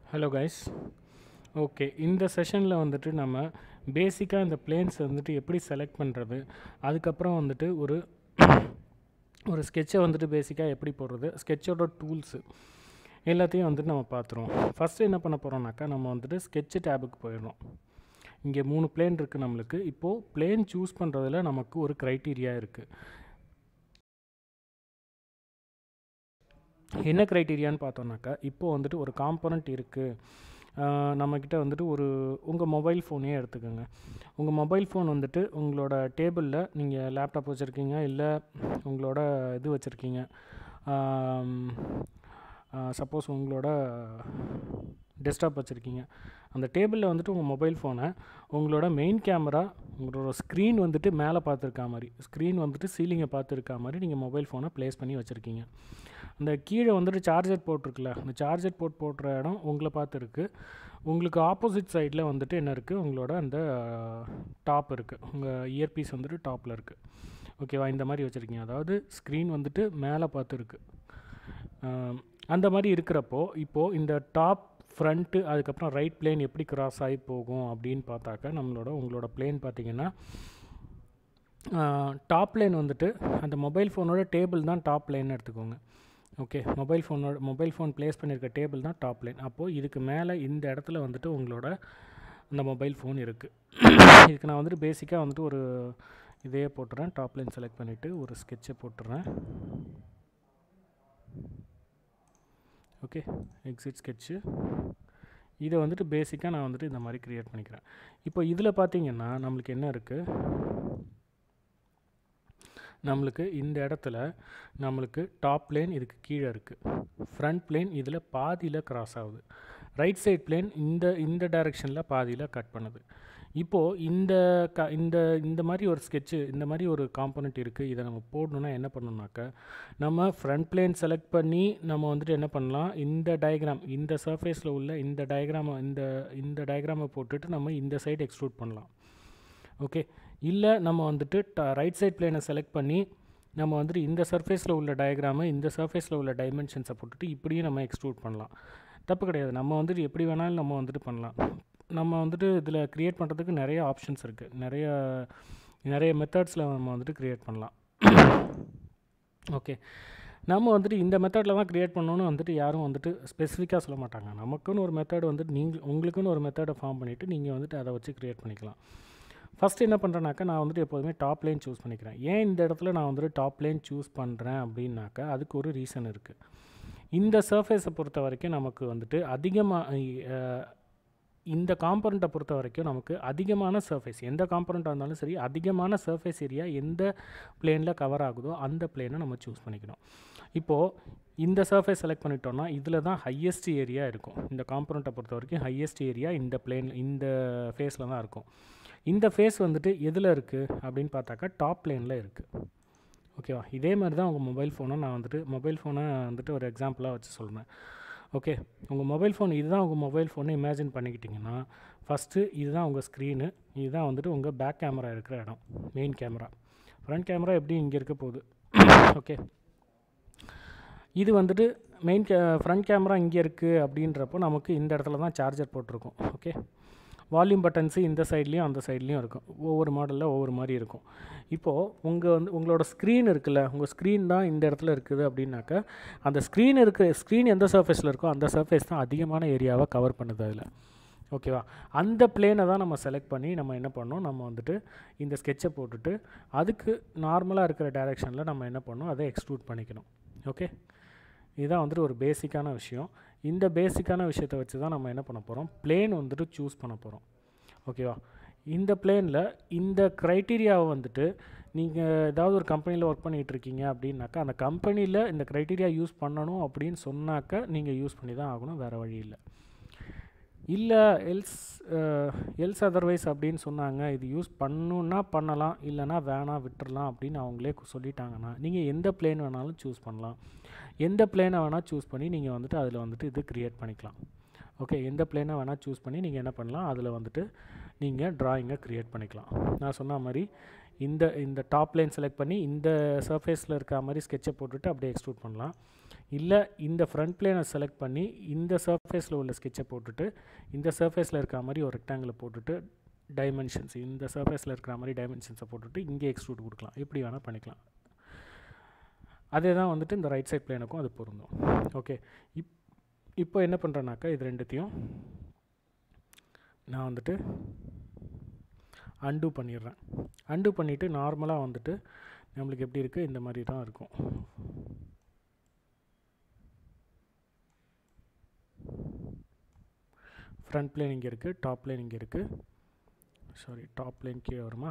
hello guys okay இந்த செஷனில் வந்துட்டு நம்ம பேசிக்காக இந்த பிளேன்ஸ் வந்துட்டு எப்படி செலக்ட் பண்ணுறது அதுக்கப்புறம் வந்துட்டு ஒரு ஒரு ஸ்கெட்சை வந்துட்டு பேசிக்காக எப்படி போடுறது ஸ்கெட்சோட டூல்ஸு எல்லாத்தையும் வந்துட்டு நம்ம பார்த்துருவோம் ஃபஸ்ட்டு என்ன பண்ண போகிறோம்னாக்கா நம்ம வந்துட்டு ஸ்கெட்சு டேபுக்கு போயிடுறோம் இங்கே மூணு பிளேன் இருக்குது நம்மளுக்கு இப்போது பிளேன் சூஸ் பண்ணுறதுல நமக்கு ஒரு க்ரைட்டீரியா இருக்குது என்ன க்ரைட்டீரியான்னு பார்த்தோம்னாக்கா இப்போது வந்துட்டு ஒரு காம்பனண்ட் இருக்குது நம்மக்கிட்ட வந்துட்டு ஒரு உங்கள் மொபைல் ஃபோனே எடுத்துக்கோங்க உங்கள் மொபைல் ஃபோன் வந்துட்டு உங்களோட டேபிளில் நீங்கள் லேப்டாப் வச்சுருக்கீங்க இல்லை உங்களோட இது வச்சுருக்கீங்க சப்போஸ் உங்களோட டெஸ்க்டாப் வச்சுருக்கீங்க அந்த டேபிளில் வந்துட்டு உங்கள் மொபைல் ஃபோனை உங்களோட மெயின் கேமரா உங்களோட ஸ்க்ரீன் வந்துட்டு மேலே பார்த்துருக்கா மாதிரி ஸ்க்ரீன் வந்துட்டு சீலிங்கை பார்த்துருக்கா மாதிரி நீங்கள் மொபைல் ஃபோனை ப்ளேஸ் பண்ணி வச்சுருக்கீங்க அந்த கீழே வந்துட்டு சார்ஜர் போட்டிருக்குல்ல அந்த சார்ஜர் போர்ட் போட்டுற இடம் உங்களை பார்த்து இருக்குது உங்களுக்கு ஆப்போசிட் சைடில் வந்துட்டு என்ன இருக்குது உங்களோட அந்த டாப் இருக்குது உங்கள் இயர்பீஸ் வந்துட்டு டாப்பில் இருக்குது ஓகேவா இந்த மாதிரி வச்சுருக்கீங்க அதாவது ஸ்க்ரீன் வந்துட்டு மேலே பார்த்து இருக்குது அந்த மாதிரி இருக்கிறப்போ இப்போது இந்த டாப் ஃப்ரண்ட்டு அதுக்கப்புறம் ரைட் பிளேன் எப்படி கிராஸ் ஆகி போகும் அப்படின்னு பார்த்தாக்க நம்மளோட உங்களோட பிளேன் பார்த்தீங்கன்னா டாப் லைன் வந்துட்டு அந்த மொபைல் ஃபோனோட டேபிள் தான் டாப் லைன் எடுத்துக்கோங்க ஓகே மொபைல் ஃபோனோட மொபைல் ஃபோன் ப்ளேஸ் பண்ணியிருக்க டேபிள் தான் டாப் லைன் அப்போது இதுக்கு மேலே இந்த இடத்துல வந்துட்டு உங்களோட அந்த மொபைல் ஃபோன் இருக்குது இதுக்கு நான் வந்துட்டு பேசிக்காக வந்துட்டு ஒரு இதே போட்டுறேன் டாப் லைன் செலக்ட் பண்ணிவிட்டு ஒரு ஸ்கெட்சை போட்டுறேன் ஓகே எக்ஸிட் ஸ்கெட்சு இதை வந்துட்டு பேசிக்காக நான் வந்துட்டு இந்த மாதிரி க்ரியேட் பண்ணிக்கிறேன் இப்போ இதில் பார்த்தீங்கன்னா நம்மளுக்கு என்ன இருக்குது நம்மளுக்கு இந்த இடத்துல நம்மளுக்கு டாப் பிளேன் இதுக்கு கீழே இருக்குது ஃப்ரண்ட் பிளேன் இதில் பாதியில் க்ராஸ் ஆகுது ரைட் சைட் பிளேன் இந்த இந்த டைரெக்ஷனில் பாதியில் கட் பண்ணுது இப்போது இந்த க இந்த இந்த மாதிரி ஒரு ஸ்கெட்சு இந்த மாதிரி ஒரு காம்பனண்ட் இருக்குது இதை நம்ம போடணுன்னா என்ன பண்ணணுன்னாக்க நம்ம ஃப்ரண்ட் பிளேன் செலக்ட் பண்ணி நம்ம வந்துட்டு என்ன பண்ணலாம் இந்த டயக்ராம் இந்த சர்ஃபேஸில் உள்ள இந்த டயக்ராமை இந்த இந்த டயக்ராமை போட்டுட்டு நம்ம இந்த சைடு எக்ஸ்ட்ரூட் பண்ணலாம் ஓகே இல்லை நம்ம வந்துட்டு ட ரைட் சைட் பிளேனை செலக்ட் பண்ணி நம்ம வந்துட்டு இந்த சர்ஃபேஸில் உள்ள டயக்ராமை இந்த சர்ஃபேஸில் உள்ள டைமென்ஷன்ஸை போட்டுட்டு இப்படியும் நம்ம எக்ஸ்ட்ரூட் பண்ணலாம் தப்பு கிடையாது நம்ம வந்துட்டு எப்படி வேணாலும் நம்ம வந்துட்டு பண்ணலாம் நம்ம வந்துட்டு இதில் க்ரியேட் பண்ணுறதுக்கு நிறைய ஆப்ஷன்ஸ் இருக்குது நிறைய நிறைய மெத்தட்ஸில் நம்ம வந்துட்டு க்ரியேட் பண்ணலாம் ஓகே நம்ம வந்துட்டு இந்த மெத்தடில் தான் க்ரியேட் பண்ணணும்னு வந்துட்டு யாரும் வந்துட்டு ஸ்பெசிஃபிக்காக சொல்ல மாட்டாங்க நமக்குன்னு ஒரு மெத்தட் வந்துட்டு நீங்கள் உங்களுக்குன்னு ஒரு மெத்தடை ஃபார்ம் பண்ணிவிட்டு நீங்கள் வந்துட்டு அதை வச்சு க்ரியேட் பண்ணிக்கலாம் ஃபஸ்ட்டு என்ன பண்ணுறேனாக்கா நான் வந்துட்டு எப்போதுமே டாப் லைன் சூஸ் பண்ணிக்கிறேன் ஏன் இந்த இடத்துல நான் வந்துட்டு டாப் லைன் சூஸ் பண்ணுறேன் அப்படின்னாக்கா அதுக்கு ஒரு ரீசன் இருக்குது இந்த சர்ஃபேஸை பொறுத்த வரைக்கும் நமக்கு வந்துட்டு அதிகமாக இந்த காம்பனண்ட்டை பொறுத்த வரைக்கும் நமக்கு அதிகமான சர்ஃபேஸ் எந்த காம்பனண்ட்டாக இருந்தாலும் சரி அதிகமான சர்ஃபேஸ் ஏரியா எந்த பிளேனில் கவர் ஆகுதோ அந்த பிளேனை நம்ம சூஸ் பண்ணிக்கணும் இப்போது இந்த சர்ஃபேஸ் செலக்ட் பண்ணிட்டோம்னா இதில் தான் ஹையஸ்ட் ஏரியா இருக்கும் இந்த காம்பனண்ட்டை பொறுத்த வரைக்கும் ஹையஸ்ட் ஏரியா இந்த பிளேன் இந்த ஃபேஸில் தான் இருக்கும் இந்த ஃபேஸ் வந்துட்டு எதில் இருக்குது அப்படின்னு பார்த்தாக்கா டாப் பிளேனில் இருக்குது ஓகேவா இதே மாதிரி தான் உங்கள் மொபைல் ஃபோனை நான் வந்துட்டு மொபைல் ஃபோனை வந்துட்டு ஒரு எக்ஸாம்பிளாக வச்சு சொல்கிறேன் ஓகே உங்கள் மொபைல் ஃபோன் இதுதான் உங்கள் மொபைல் ஃபோனை இமேஜின் பண்ணிக்கிட்டிங்கன்னா ஃபஸ்ட்டு இதுதான் உங்கள் ஸ்க்ரீனு இதுதான் வந்துட்டு உங்கள் பேக் கேமரா இருக்கிற இடம் மெயின் கேமரா ஃப்ரண்ட் கேமரா எப்படி இங்கே இருக்க போகுது ஓகே இது வந்துட்டு மெயின் கே ஃப்ரண்ட் கேமரா இங்கே இருக்குது அப்படின்றப்போ நமக்கு இந்த இடத்துல தான் சார்ஜர் போட்டிருக்கோம் ஓகே வால்யூம் பட்டன்ஸு இந்த சைட்லேயும் அந்த சைட்லேயும் இருக்கும் ஒவ்வொரு மாடலில் ஒவ்வொரு மாதிரி இருக்கும் இப்போது உங்கள் வந்து உங்களோட ஸ்க்ரீன் இருக்குல்ல உங்கள் ஸ்க்ரீன் தான் இந்த இடத்துல இருக்குது அப்படின்னாக்கா அந்த ஸ்க்ரீன் இருக்க ஸ்க்ரீன் எந்த சர்ஃபேஸில் இருக்கோ அந்த சர்ஃபேஸ் தான் அதிகமான ஏரியாவை கவர் பண்ணுது அதில் ஓகேவா அந்த பிளேனை தான் நம்ம செலக்ட் பண்ணி நம்ம என்ன பண்ணோம் நம்ம வந்துட்டு இந்த ஸ்கெட்சை போட்டுட்டு அதுக்கு நார்மலாக இருக்கிற டைரெக்ஷனில் நம்ம என்ன பண்ணோம் அதை எக்ஸ்ட்ரூட் பண்ணிக்கணும் ஓகே இதுதான் வந்துட்டு ஒரு பேசிக்கான விஷயம் இந்த பேசிக்கான விஷயத்தை வச்சு தான் நம்ம என்ன பண்ண போகிறோம் பிளேன் வந்துட்டு சூஸ் பண்ண போகிறோம் ஓகேவா இந்த பிளேனில் இந்த க்ரைட்டீரியாவை வந்துட்டு நீங்கள் ஏதாவது ஒரு கம்பெனியில் ஒர்க் பண்ணிகிட்டு இருக்கீங்க அப்படின்னாக்கா அந்த கம்பெனியில் இந்த க்ரைட்டீரியா யூஸ் பண்ணணும் அப்படின்னு சொன்னாக்க நீங்கள் யூஸ் பண்ணி தான் ஆகணும் வேறு வழி இல்லை இல்லை எல்ஸ் எல்ஸ் அதர்வைஸ் அப்படின்னு சொன்னாங்க இது யூஸ் பண்ணணுன்னா பண்ணலாம் இல்லைனா வேணாம் விட்டுறலாம் அப்படின்னு அவங்களே சொல்லிட்டாங்கன்னா நீங்கள் எந்த பிளேன் வேணாலும் சூஸ் பண்ணலாம் எந்த பிளேனை வேணால் சூஸ் பண்ணி நீங்கள் வந்துட்டு அதில் வந்துட்டு இது க்ரியேட் பண்ணிக்கலாம் ஓகே எந்த பிளேனை வேணால் சூஸ் பண்ணி நீங்கள் என்ன பண்ணலாம் அதில் வந்துட்டு நீங்கள் ட்ராயிங்கை க்ரியேட் பண்ணிக்கலாம் நான் சொன்ன மாதிரி இந்த இந்த டாப் லைன் செலக்ட் பண்ணி இந்த சர்ஃபேஸில் இருக்க மாதிரி ஸ்கெட்சை போட்டுட்டு அப்படியே எக்ஸ்ட்ரூட் பண்ணலாம் இல்லை இந்த ஃப்ரண்ட் பிளேனை செலக்ட் பண்ணி இந்த சர்ஃபேஸில் உள்ள ஸ்கெட்சை போட்டுட்டு இந்த சர்ஃபேஸில் இருக்கிற மாதிரி ஒரு ரெக்டாங்கிளை போட்டுட்டு டைமென்ஷன்ஸ் இந்த சர்ஃபேஸில் இருக்கிற மாதிரி டைமென்ஷன்ஸை போட்டுட்டு இங்கே எக்ஸ்ட்ரூட் கொடுக்கலாம் எப்படி வேணால் பண்ணிக்கலாம் அதே தான் வந்துட்டு இந்த ரைட் சைட் பிளேனுக்கும் அது பொருந்தும் ஓகே இப் இப்போ என்ன பண்ணுறேன்னாக்கா இது ரெண்டுத்தையும் நான் வந்துட்டு அண்டு பண்ணிடுறேன் அண்டு பண்ணிவிட்டு நார்மலாக வந்துட்டு நம்மளுக்கு எப்படி இருக்குது இந்த மாதிரி தான் இருக்கும் ஃப்ரண்ட் பிளேன் இங்கே இருக்குது டாப் பிளேன் இங்கே இருக்குது சாரி டாப் பிளேன் கீழே வருமா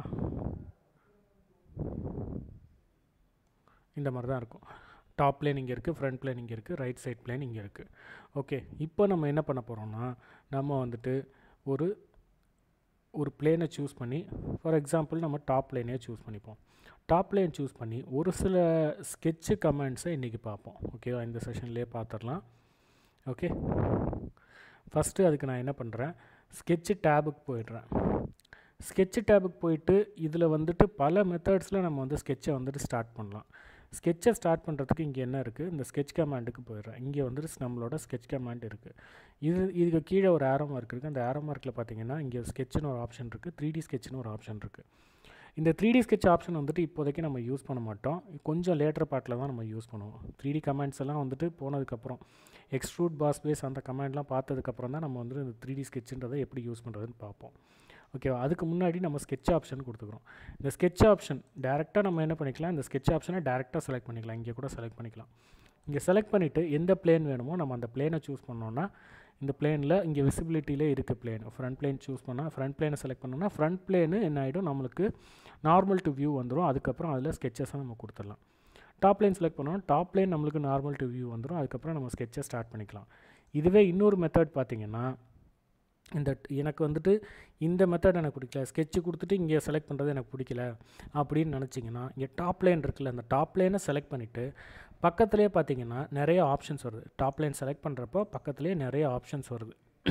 இந்த மாதிரி தான் இருக்கும் டாப் பிளேன் இங்கே இருக்குது ஃப்ரண்ட் பிளேன் இங்கே இருக்குது ரைட் சைட் பிளேன் இங்கே இருக்குது ஓகே இப்போ நம்ம என்ன பண்ண போகிறோம்னா நம்ம வந்துட்டு ஒரு ஒரு பிளேனை சூஸ் பண்ணி ஃபார் எக்ஸாம்பிள் நம்ம டாப் பிளேனே சூஸ் பண்ணிப்போம் டாப் பிளேன் சூஸ் பண்ணி ஒரு சில ஸ்கெட்சு கமெண்ட்ஸை இன்றைக்கி பார்ப்போம் ஓகேவா இந்த செஷன்லேயே பார்த்துடலாம் ஓகே ஃபஸ்ட்டு அதுக்கு நான் என்ன பண்ணுறேன் ஸ்கெட்சு டேபுக்கு போயிடுறேன் ஸ்கெட்சு டேபுக்கு போயிட்டு இதில் வந்துட்டு பல மெத்தட்ஸில் நம்ம வந்து ஸ்கெட்சை வந்துட்டு ஸ்டார்ட் பண்ணலாம் ஸ்கெட்சை ஸ்டார்ட் பண்ணுறதுக்கு இங்கே என்ன இருக்குது இந்த ஸ்கெட்ச் கமாண்டுக்கு போயிடுறேன் இங்கே வந்துட்டு நம்மளோட ஸ்கெட்ச் கமாண்ட் இருக்குது இது இதுக்கு கீழே ஒரு ஆரோ மார்க் இருக்குது அந்த ஆரோ மார்க்கில் பார்த்தீங்கன்னா இங்கே ஸ்கெட்ச்னு ஒரு ஆப்ஷன் இருக்குது த்ரீ டி ஸ்கெட்ச்னு ஒரு ஆப்ஷன் இருக்குது இந்த த்ரீ டி ஸ்கெட்ச் ஆப்ஷன் வந்துட்டு இப்போதைக்கு நம்ம யூஸ் பண்ண மாட்டோம் கொஞ்சம் லேட்டர் பார்ட்டில் தான் நம்ம யூஸ் பண்ணுவோம் த்ரீ டி கமெண்ட்ஸ் எல்லாம் வந்துட்டு போனதுக்கப்புறம் எக்ஸ்ட்ரூட் பாஸ் பேஸ் அந்த கமெண்ட்லாம் பார்த்ததுக்கப்புறம் தான் நம்ம வந்து இந்த த்ரீ டி ஸ்கெட்சுன்றதை எப்படி யூஸ் பண்ணுறதுன்னு பார்ப்போம் ஓகேவா அதுக்கு முன்னாடி நம்ம ஸ்கெட்ச் ஆப்ஷன் கொடுத்துக்குறோம் இந்த ஸ்கெட்ச் ஆப்ஷன் டேரெக்டாக நம்ம என்ன பண்ணிக்கலாம் இந்த ஸ்கெட்ச் ஆப்ஷனை டேரெக்டாக செலக்ட் பண்ணிக்கலாம் இங்கே கூட செலக்ட் பண்ணிக்கலாம் இங்கே செலக்ட் பண்ணிவிட்டு எந்த பிளேன் வேணுமோ நம்ம அந்த பிளேனை சூஸ் பண்ணோன்னா இந்த பிளேனில் இங்கே விசிபிலிட்டியிலே இருக்குது பிளேன் ஃப்ரண்ட் பிளேன் சூஸ் பண்ணால் ஃப்ரண்ட் பிளேனை செலக்ட் பண்ணோன்னா ஃப்ரண்ட் பிளேனு என்ன ஆகிடும் நம்மளுக்கு நார்மல் டு வியூ வந்துடும் அதுக்கப்புறம் அதில் ஸ்கெச்சஸை நம்ம கொடுத்துடலாம் டாப் லைன் செலக்ட் பண்ணோம் டாப் லைன் நம்மளுக்கு நார்மல் டு வியூ வந்துடும் அதுக்கப்புறம் நம்ம ஸ்கெட்சை ஸ்டார்ட் பண்ணிக்கலாம் இதுவே இன்னொரு மெத்தட் பார்த்திங்கன்னா இந்த எனக்கு வந்துட்டு இந்த மெத்தட் எனக்கு பிடிக்கல ஸ்கெட்சு கொடுத்துட்டு இங்கே செலக்ட் பண்ணுறது எனக்கு பிடிக்கல அப்படின்னு நினச்சிங்கன்னா இங்கே டாப் லைன் இருக்குல்ல அந்த டாப் லைனை செலக்ட் பண்ணிவிட்டு பக்கத்துலேயே பார்த்தீங்கன்னா நிறைய ஆப்ஷன்ஸ் வருது டாப் லைன் செலக்ட் பண்ணுறப்போ பக்கத்துலேயே நிறைய ஆப்ஷன்ஸ் வருது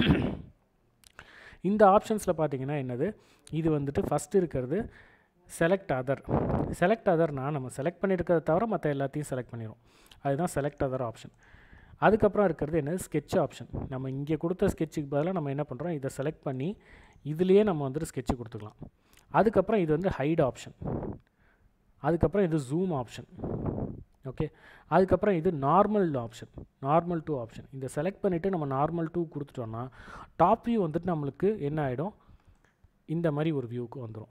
இந்த ஆப்ஷன்ஸில் பார்த்தீங்கன்னா என்னது இது வந்துட்டு ஃபஸ்ட்டு இருக்கிறது செலக்ட் அதர் செலக்ட் அதர்னால் நம்ம செலக்ட் பண்ணியிருக்கிறத தவிர மற்ற எல்லாத்தையும் செலக்ட் பண்ணிடும் அதுதான் செலக்ட் அதர் ஆப்ஷன் அதுக்கப்புறம் இருக்கிறது என்னது ஸ்கெட்ச் ஆப்ஷன் நம்ம இங்கே கொடுத்த ஸ்கெட்சுக்கு பதிலாக நம்ம என்ன பண்ணுறோம் இதை செலக்ட் பண்ணி இதுலேயே நம்ம வந்துட்டு ஸ்கெட்சு கொடுத்துக்கலாம் அதுக்கப்புறம் இது வந்து ஹைட் ஆப்ஷன் அதுக்கப்புறம் இது ஜூம் ஆப்ஷன் ஓகே அதுக்கப்புறம் இது normal option normal to option இந்த செலக்ட் பண்ணிவிட்டு நம்ம நார்மல் டூ கொடுத்துட்டோன்னா டாப் வியூ வந்துட்டு நம்மளுக்கு என்ன ஆகிடும் இந்த மாதிரி ஒரு வியூக்கு வந்துடும்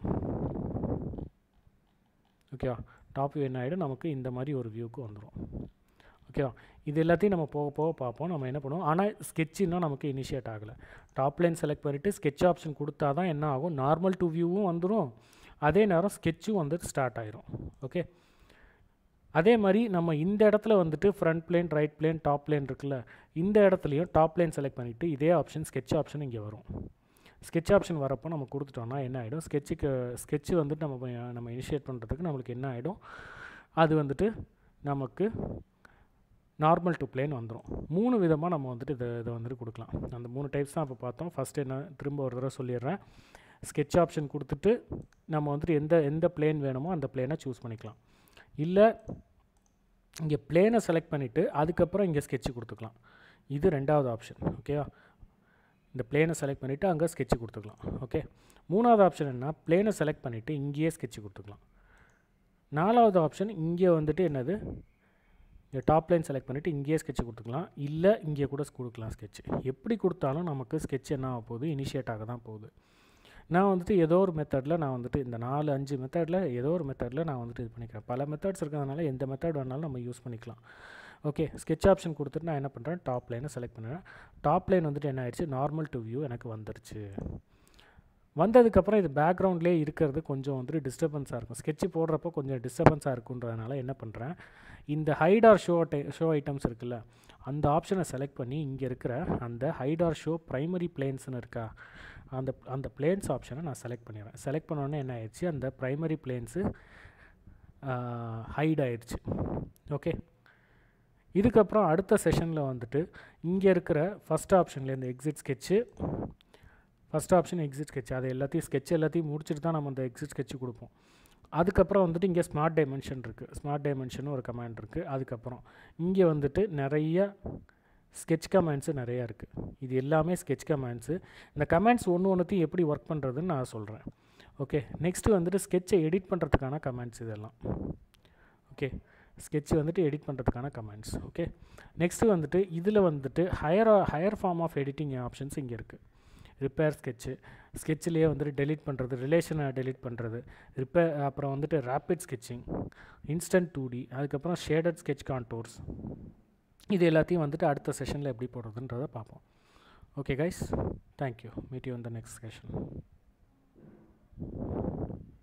ஓகேவா டாப் வியூ என்ன ஆகிடும் நமக்கு இந்த மாதிரி ஒரு வியூக்கு வந்துடும் ஓகேவா இது எல்லாத்தையும் நம்ம போக போக பார்ப்போம் நம்ம என்ன பண்ணுவோம் ஆனால் ஸ்கெட்ச் இன்னும் நமக்கு இனிஷியேட் ஆகலை டாப் லைன் செலக்ட் பண்ணிவிட்டு ஸ்கெட்ச் ஆப்ஷன் கொடுத்தா தான் என்ன ஆகும் நார்மல் டு வியூவும் வந்துடும் அதே நேரம் ஸ்கெட்சும் வந்துட்டு ஸ்டார்ட் ஆயிரும் ஓகே அதே மாதிரி நம்ம இந்த இடத்துல வந்துட்டு front plane right plane top plane இருக்குல்ல இந்த இடத்துலையும் டாப் பிளேன் செலக்ட் பண்ணிவிட்டு இதே ஆப்ஷன் ஸ்கெட்ச் ஆப்ஷன் இங்கே வரும் ஸ்கெட்ச் ஆப்ஷன் வரப்போ நம்ம கொடுத்துட்டோம்னா என்ன ஆகிடும் ஸ்கெட்சுக்கு ஸ்கெட்சு வந்துட்டு நம்ம நம்ம இனிஷியேட் பண்ணுறதுக்கு நம்மளுக்கு என்ன ஆகிடும் அது வந்துட்டு நமக்கு நார்மல் டு பிளேன் வந்துடும் மூணு விதமாக நம்ம வந்துட்டு இதை இதை வந்துட்டு கொடுக்கலாம் அந்த மூணு டைப்ஸ் தான் இப்போ பார்த்தோம் ஃபஸ்ட்டு என்ன திரும்ப ஒரு தடவை சொல்லிடுறேன் ஸ்கெட்ச் ஆப்ஷன் கொடுத்துட்டு நம்ம வந்துட்டு எந்த எந்த பிளேன் வேணுமோ அந்த பிளேனை சூஸ் பண்ணிக்கலாம் இல்லை இங்கே பிளேனை செலக்ட் பண்ணிவிட்டு அதுக்கப்புறம் இங்கே ஸ்கெட்சு கொடுத்துக்கலாம் இது ரெண்டாவது ஆப்ஷன் ஓகேவா இந்த பிளேனை செலக்ட் பண்ணிவிட்டு அங்கே ஸ்கெட்சு கொடுத்துக்கலாம் ஓகே மூணாவது ஆப்ஷன் என்ன பிளேனை செலக்ட் பண்ணிவிட்டு இங்கேயே ஸ்கெட்சு கொடுத்துக்கலாம் நாலாவது ஆப்ஷன் இங்கே வந்துட்டு என்னது இங்கே டாப் லைன் செலக்ட் பண்ணிவிட்டு இங்கேயே ஸ்கெட்ச் கொடுத்துக்கலாம் இல்லை இங்கே கூட கொடுக்கலாம் ஸ்கெட்ச் எப்படி கொடுத்தாலும் நமக்கு ஸ்கெட்ச் என்ன ஆக போகுது இனிஷியேட் ஆக தான் போகுது நான் வந்துட்டு ஏதோ ஒரு மெத்தடில் நான் வந்துட்டு இந்த நாலு அஞ்சு மெத்தடில் ஏதோ ஒரு மெத்தடில் நான் வந்துட்டு இது பண்ணிக்கிறேன் பல மெத்தட்ஸ் இருக்கிறதுனால எந்த மெத்தட் வேணாலும் நம்ம யூஸ் பண்ணிக்கலாம் ஓகே ஸ்கெட்ச் ஆப்ஷன் கொடுத்துட்டு நான் என்ன பண்ணுறேன் டாப் லைனை செலக்ட் பண்ணுறேன் டாப் லைன் வந்துட்டு என்ன ஆயிடுச்சு நார்மல் டு வியூ எனக்கு வந்துருச்சு வந்ததுக்கப்புறம் இது பேக்ரவுண்ட்லேயே இருக்கிறது கொஞ்சம் வந்துட்டு டிஸ்டர்பன்ஸாக இருக்கும் ஸ்கெட்சு போடுறப்போ கொஞ்சம் டிஸ்டர்பன்ஸாக இருக்குன்றதுனால என்ன பண்ணுறேன் இந்த hide or show hide show items இருக்குல்ல அந்த ஆப்ஷனை செலக்ட் பண்ணி இங்கே இருக்கிற அந்த ஹைட் ஆர் ஷோ ப்ரைமரி பிளேன்ஸ்னு இருக்கா அந்த அந்த பிளேன்ஸ் ஆப்ஷனை நான் செலக்ட் பண்ணிடுறேன் செலக்ட் பண்ணோன்னே என்ன ஆயிடுச்சு அந்த ப்ரைமரி பிளேன்ஸு ஹைட் ஆயிடுச்சு ஓகே இதுக்கப்புறம் அடுத்த செஷனில் வந்துட்டு இங்கே இருக்கிற ஃபஸ்ட் ஆப்ஷனில் இந்த exit sketch first option exit sketch அதை எல்லாத்தையும் ஸ்கெட்ச் எல்லாத்தையும் முடிச்சுட்டு தான் நம்ம அந்த எக்ஸிட் ஸ்கெட்சு கொடுப்போம் அதுக்கப்புறம் வந்துட்டு இங்கே ஸ்மார்ட் டைமென்ஷன் இருக்குது ஸ்மார்ட் டைமென்ஷன் ஒரு கமாண்ட் இருக்குது அதுக்கப்புறம் இங்கே வந்துட்டு நிறைய ஸ்கெட்ச் கமாண்ட்ஸு நிறையா இருக்குது இது எல்லாமே ஸ்கெட்ச் கமாண்ட்ஸு இந்த கமாண்ட்ஸ் ஒன்று ஒன்றுத்தையும் எப்படி ஒர்க் பண்ணுறதுன்னு நான் சொல்கிறேன் ஓகே நெக்ஸ்ட்டு வந்துட்டு ஸ்கெட்சை எடிட் பண்ணுறதுக்கான கமாண்ட்ஸ் இதெல்லாம் ஓகே ஸ்கெட்ச் வந்துட்டு எடிட் பண்ணுறதுக்கான கமெண்ட்ஸ் ஓகே நெக்ஸ்ட்டு வந்துட்டு இதில் வந்துட்டு higher higher form of editing options இங்கே இருக்குது ரிப்பேர் ஸ்கெட்சு ஸ்கெட்சிலேயே வந்துட்டு டெலிட் பண்ணுறது ரிலேஷனை டெலிட் பண்ணுறது ரிப்பேர் அப்புறம் வந்துட்டு rapid sketching instant two D அதுக்கப்புறம் ஷேடட் ஸ்கெட்ச் கான்டோர்ஸ் இது எல்லாத்தையும் வந்துட்டு அடுத்த செஷனில் எப்படி போடுறதுன்றதை பார்ப்போம் okay guys thank you meet you இந்த நெக்ஸ்ட் செஷன்